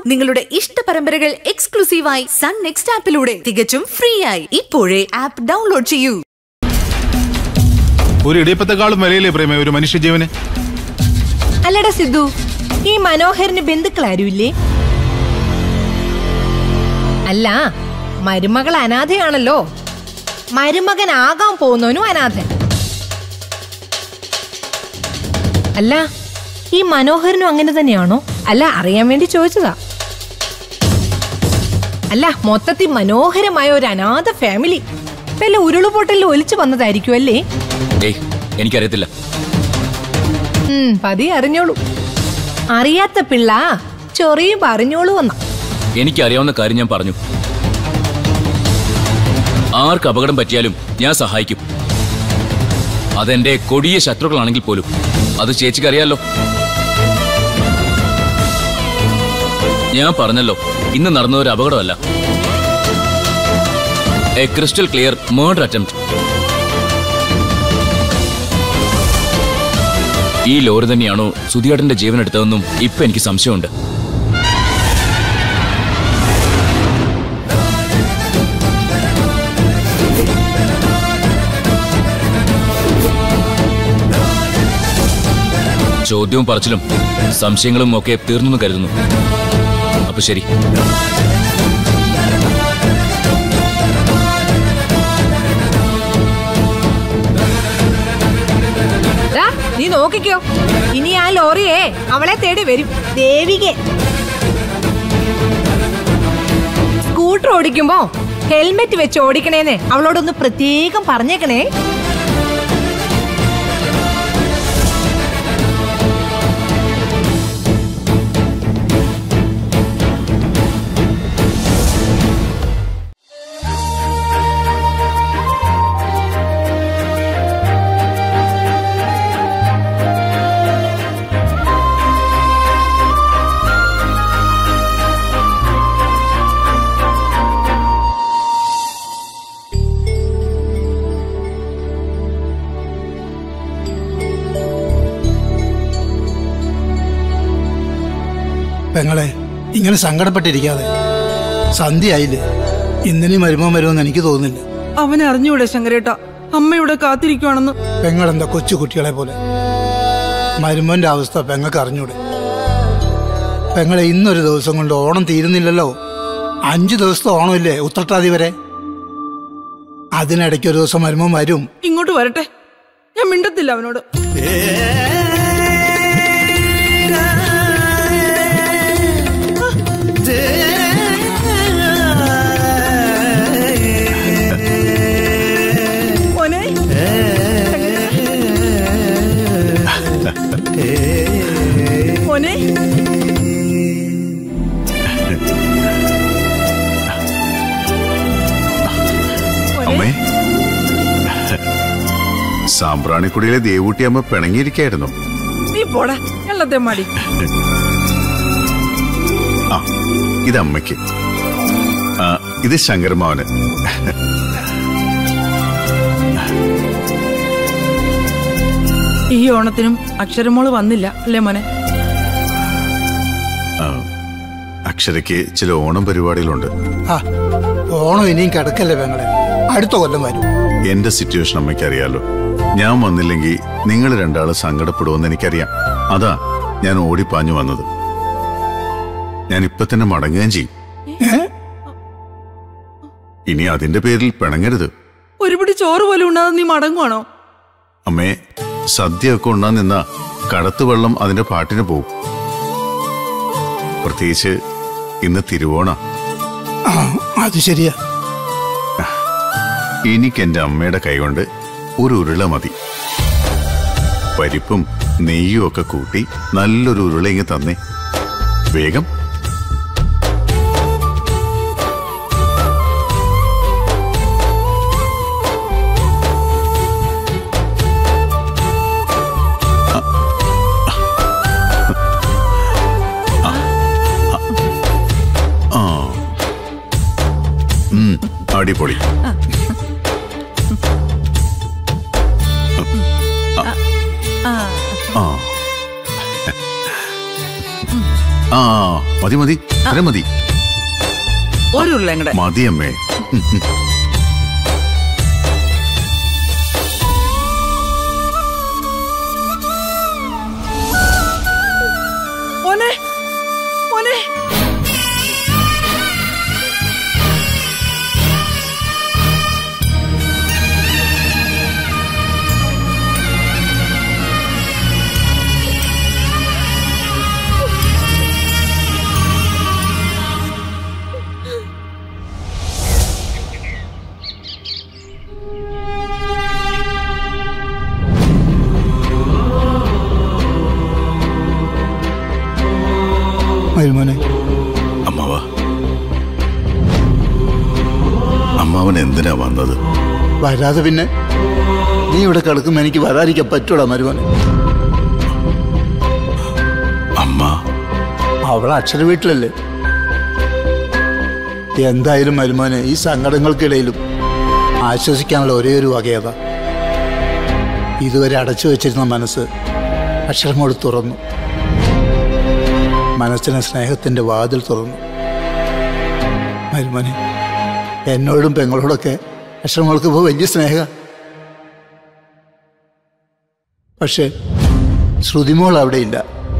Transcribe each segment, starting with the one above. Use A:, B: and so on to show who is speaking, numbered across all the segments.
A: നിങ്ങളുടെ ഇഷ്ട പരമ്പരകൾ എക്സ്ക്ലൂസീവായി സൺ നെക്സ്റ്റ് ആപ്പിലൂടെ തികച്ചും ഫ്രീ ആയി ഇപ്പോഴേ ആപ്പ് ഡൗൺലോഡ് ചെയ്യൂ
B: ഒരു ഇടിയപ്പത്തെക്കാളും വിലയില്ലേ പ്രേമ ഒരു മനുഷ്യജീവന്
C: അല്ലടാ സിദ്ധു ഈ മനോഹരന് ബന്ധുക്കളാരുമില്ലേ അല്ല മരുമകൾ അനാഥയാണല്ലോ മരുമകനാകാൻ പോകുന്നവനും അനാഥൻ അല്ല ഈ മനോഹരനും അങ്ങനെ തന്നെയാണോ അല്ല അറിയാൻ വേണ്ടി ചോദിച്ചതാ അല്ല മൊത്തത്തിൽ മനോഹരമായ ഒരു അനാഥ ഫാമിലി വല്ല ഉരുളുപൊട്ടലിൽ ഒലിച്ചു വന്നതായിരിക്കും അല്ലേ
D: ഏയ് എനിക്കറിയത്തില്ല
C: ഉം, പതി അറിഞ്ഞോളൂ അറിയാത്ത പിള്ള ചൊറിയും പറഞ്ഞോളൂ വന്ന
D: എനിക്കറിയാവുന്ന കാര്യം ഞാൻ പറഞ്ഞു ആർക്ക് അപകടം പറ്റിയാലും ഞാൻ സഹായിക്കും അതെന്റെ കൊടിയ ശത്രുക്കളാണെങ്കിൽ പോലും അത് ചേച്ചിക്ക് അറിയാലോ ഞാൻ പറഞ്ഞല്ലോ ഇന്ന് നടന്ന ഒരു അപകടമല്ല a crystal clear murder attempt ഈ ലോറി തന്നെയാണോ സുധിയേട്ടന്റെ ജീവൻ എടുത്തതെന്നും ഇപ്പൊ എനിക്ക് സംശയമുണ്ട് ചോദ്യവും പറച്ചിലും സംശയങ്ങളും ഒക്കെ തീർന്നു കരുതുന്നു അപ്പൊ ശരി
C: ദാ, നീ നോക്കിക്കോ ഇനി ആ ലോറിയെ അവളെ തേടി വരും ദേവികെ സ്കൂട്ടർ ഓടിക്കുമ്പോ ഹെൽമെറ്റ് വെച്ച് ഓടിക്കണേന്ന് അവളോടൊന്ന് പ്രത്യേകം പറഞ്ഞേക്കണേ
E: പെങ്ങളെ ഇങ്ങനെ സങ്കടപ്പെട്ടിരിക്കാതെ സന്ധ്യയായില്ലേ ഇന്നിനി മരുമോ വരുമെന്ന് എനിക്ക് തോന്നുന്നില്ല
F: അവനെ അറിഞ്ഞൂടെ ശങ്കരേട്ട അമ്മയുടെ കാത്തിരിക്കുവാണെന്ന്
E: പെങ്ങളെന്താ കൊച്ചു കുട്ടികളെ പോലെ മരുമോന്റെ അവസ്ഥ പെങ്ങൾക്ക് അറിഞ്ഞൂടെ പെങ്ങളെ ഇന്നൊരു ദിവസം കൊണ്ട് ഓണം തീരുന്നില്ലല്ലോ അഞ്ചു ദിവസത്തെ ഓണമില്ലേ ഉത്രട്ടാതി വരെ അതിനിടയ്ക്ക് ഒരു ദിവസം മരുമോൻ വരും
F: ഇങ്ങോട്ട് വരട്ടെ ഞാൻ മിണ്ടത്തില്ല അവനോട് മോനെ മോനെ
G: അമ്മേ സാമ്പ്രാണിക്കുടിയിലെ ദേവൂട്ടി അമ്മ പിണങ്ങിയിരിക്കായിരുന്നു
F: നീ പോടാ വെള്ളത്തെ മാടി
G: ആ ഇത് അമ്മയ്ക്ക് ആ, ഇത് ശങ്കരമാവന്
F: ഈ ഓണത്തിനും അക്ഷരമോള് വന്നില്ല അല്ലേ മോനെ
G: ആ, അക്ഷരയ്ക്ക് ചില ഓണം പരിപാടികളുണ്ട്
E: ആ ഓണം ഇനിയും കിടക്കല്ലേ പെങ്ങളെ അടുത്ത കൊല്ലം വരും
G: എന്റെ സിറ്റുവേഷൻ അമ്മയ്ക്ക് അറിയാലോ ഞാൻ വന്നില്ലെങ്കിൽ നിങ്ങൾ രണ്ടാള് സങ്കടപ്പെടുമെന്ന് എനിക്കറിയാം അതാ ഞാൻ ഓടിപ്പാഞ്ഞു വന്നത് ഞാൻ ഇപ്പൊ തന്നെ മടങ്ങുകയും ചെയ്യും ഇനി അതിന്റെ പേരിൽ പിണങ്ങരുത്
F: ഒരുപിടി ചോറ് പോലും ഉണ്ണാതെ നീ മടങ്ങുവാണോ
G: അമ്മേ സദ്യയൊക്കെ ഉണ്ണാൻ നിന്ന കടത്തു വെള്ളം അതിന്റെ പാട്ടിന് പോവും പ്രത്യേകിച്ച് ഇന്ന് തിരുവോണ
E: ആ അത് ശരിയാ
G: എനിക്ക് എന്റെ അമ്മയുടെ കൈകൊണ്ട് ഒരു ഉരുള മതി പരിപ്പും നെയ്യും ഒക്കെ കൂട്ടി നല്ലൊരു ഉരുള ഇങ്ങ് തന്നേ വേഗം ആ ഉം, അടിപൊളി ആ ആ മതി മതി അത്ര മതി
F: ഒരു ഉരുളയും കൂടെ
G: മതി അമ്മേ ഉം, ഉം.
F: മോനെ മോനെ
E: മരുമോനെ
G: അമ്മാവ അമ്മാവൻ എന്തിനാ വന്നത്
E: വരാതെ പിന്നെ നീ ഇവിടെ കിടക്കുമ്പോ എനിക്ക് വരാതിരിക്കാൻ പറ്റൂടാ മരുമോനെ
G: അമ്മ
E: അവളെ അക്ഷര വീട്ടിലല്ലേ എന്തായാലും മരുമോനെ ഈ സങ്കടങ്ങൾക്കിടയിലും ആശ്വസിക്കാനുള്ള ഒരേ ഒരു വകയതാ ഇതുവരെ അടച്ചു വെച്ചിരുന്ന മനസ്സ് അക്ഷരമോട് തുറന്നു മനസ്സിന് സ്നേഹത്തിന്റെ വാതിൽ തുറന്നു മരുമോനെ എന്നോടും പെങ്ങളോടൊക്കെ അക്ഷരമോൾക്ക് ഇപ്പോൾ വലിയ സ്നേഹ പക്ഷേ ശ്രുതിമോൾ അവിടെയില്ല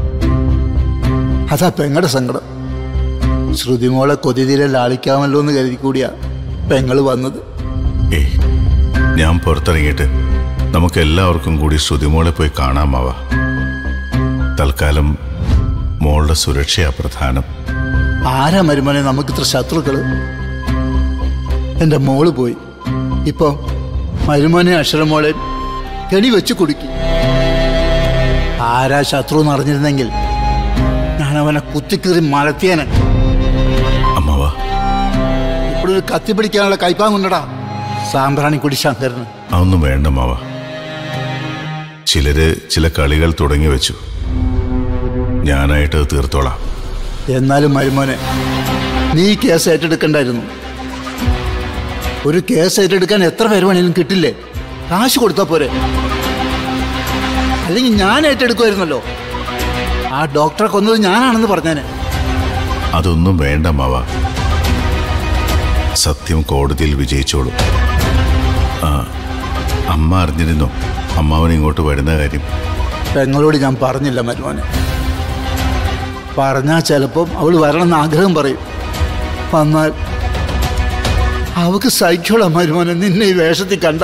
E: അതാ പെങ്ങളുടെ സങ്കടം ശ്രുതിമോളെ കൊതിതീരെ ലാളിക്കാമല്ലോ എന്ന് കരുതി കൂടിയാ പെങ്ങള് വന്നത്
G: ഏ ഞാൻ പുറത്തിറങ്ങിയിട്ട് നമുക്ക് എല്ലാവർക്കും കൂടി ശ്രുതിമോളെ പോയി കാണാമാവാ തൽക്കാലം മോളുടെ സുരക്ഷയാ പ്രധാനം
E: ആരാ മരുമനെ നമുക്കിത്ര ശത്രുക്കള് എന്റെ മോള് പോയി ഇപ്പൊ മരുമോനെ അക്ഷരമോളെ കെണി വെച്ച് കുടുക്കി ആരാ ശത്രു എന്ന് അറിഞ്ഞിരുന്നെങ്കിൽ ഞാൻ അവനെ കുത്തിക്കീറി മലത്തിയനെ
G: അമ്മാവ
E: ഇപ്പോഴൊരു കത്തി പിടിക്കാനുള്ള കൈപ്പാങ്ങുണ്ടടാ സാമ്പ്രാണിക്കുടി ശങ്കരന്
G: അതൊന്നും വേണ്ട മാവ ചിലര് ചില കളികൾ തുടങ്ങി വെച്ചു ഞാനായിട്ട് അത് തീർത്തോളാം
E: എന്നാലും മരുമോനെ നീ ഈ കേസ് ഏറ്റെടുക്കണ്ടായിരുന്നു ഒരു കേസ് ഏറ്റെടുക്കാൻ എത്ര പേര് വേണേലും കിട്ടില്ലേ കാശ് കൊടുത്താ പോരെ അല്ലെങ്കിൽ ഞാൻ ഏറ്റെടുക്കുമായിരുന്നല്ലോ ആ ഡോക്ടറെ കൊന്നത് ഞാനാണെന്ന് പറഞ്ഞേനെ
G: അതൊന്നും വേണ്ട മാവ സത്യം കോടതിയിൽ വിജയിച്ചോളും ആ അമ്മ അറിഞ്ഞിരുന്നോ അമ്മാവൻ ഇങ്ങോട്ട് വരുന്ന കാര്യം
E: പെങ്ങളോട് ഞാൻ പറഞ്ഞില്ല മരുമോനെ പറഞ്ഞാൽ ചിലപ്പം അവൾ വരണമെന്ന് ആഗ്രഹം പറയും വന്നാൽ അവക്ക് സഹിക്കോളാം മരുമോനെ നിന്നെ ഈ വേഷത്തിൽ കണ്ട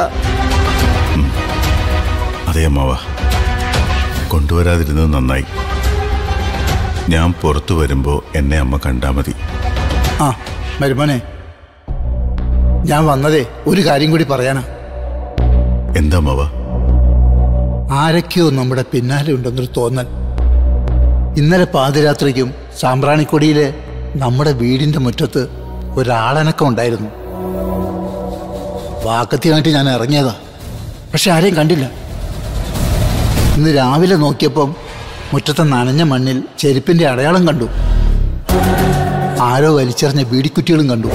G: അതെ അമ്മാവ കൊണ്ടുവരാതിരുന്നത് നന്നായി ഞാൻ പുറത്തു വരുമ്പോൾ എന്നെ അമ്മ കണ്ടാ മതി
E: ആ മരുമോനെ ഞാൻ വന്നതേ ഒരു കാര്യം കൂടി പറയാനാ
G: എന്താ അമ്മാവ
E: ആരൊക്കെയോ നമ്മുടെ പിന്നാലെ ഉണ്ടെന്നൊരു തോന്നൽ ഇന്നലെ പാതിരാത്രിക്കും സാമ്പ്രാണിക്കൊടിയിലെ നമ്മുടെ വീടിന്റെ മുറ്റത്ത് ഒരാളനക്കം ഉണ്ടായിരുന്നു വാക്കത്തിനായിട്ട് ഞാൻ ഇറങ്ങിയതാ പക്ഷെ ആരെയും കണ്ടില്ല ഇന്ന് രാവിലെ നോക്കിയപ്പം മുറ്റത്തെ നനഞ്ഞ മണ്ണിൽ ചെരുപ്പിന്റെ അടയാളം കണ്ടു ആരോ വലിച്ചെറിഞ്ഞ ബീഡിക്കുറ്റികളും കണ്ടു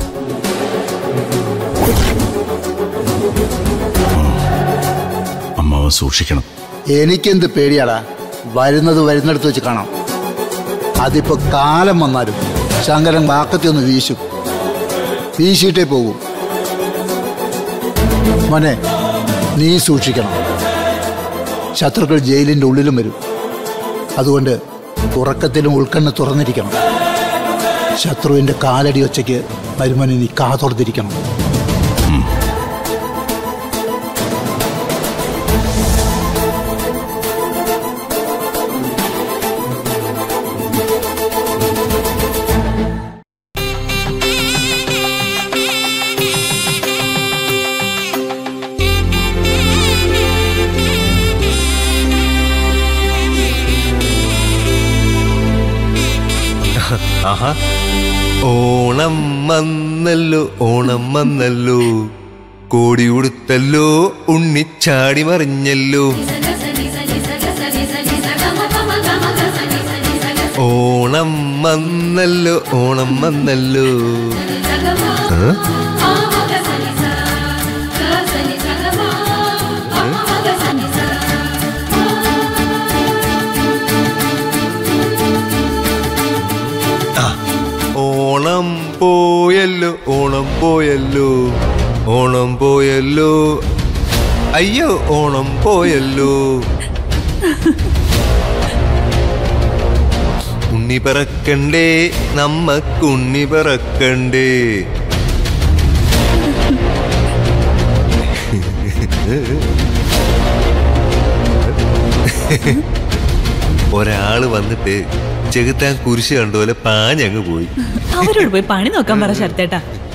G: അമ്മാവൻ സൂക്ഷിക്കണം
E: എനിക്കെന്ത് പേടിയാടാ വരുന്നത് വരുന്നിടത്ത് വെച്ച് കാണാം അതിപ്പോ കാലം വന്നാലും ശങ്കരൻ വാക്കത്തി ഒന്ന് വീശും വീശിയിട്ടേ പോകും മോനെ നീ സൂക്ഷിക്കണം ശത്രുക്കൾ ജയിലിന്റെ ഉള്ളിലും വരും അതുകൊണ്ട് ഉറക്കത്തിലും ഉൾക്കണ്ണ് തുറന്നിരിക്കണം ശത്രുവിന്റെ കാലടി ഒച്ചയ്ക്ക് വരുമോനെ നീ കാതോർത്തിരിക്കണം
H: ആഹാ ഓണം വന്നല്ലോ ഓണം വന്നല്ലോ കോടി ഉടുത്തല്ലോ ഉണ്ണിച്ചാടി മറിഞ്ഞല്ലോ ഓണം വന്നല്ലോ ഓണം വന്നല്ലോ ഏ? ഓണം പോയല്ലോ ഓണം പോയല്ലോ ഓണം പോയല്ലോ അയ്യോ ഓണം പോയല്ലോ ഉണ്ണി പിറക്കണ്ടേ നമ്മക്ക് ഉണ്ണി പിറക്കണ്ടേ ഒരാള് വന്നിട്ട് ചെകുത്താൻ കുരിശ് കണ്ടുപോലെ പാഞ്ഞങ്ങ് പോയി
I: അവരോട് പോയി പണി നോക്കാൻ പറ ശരത്തേട്ടാ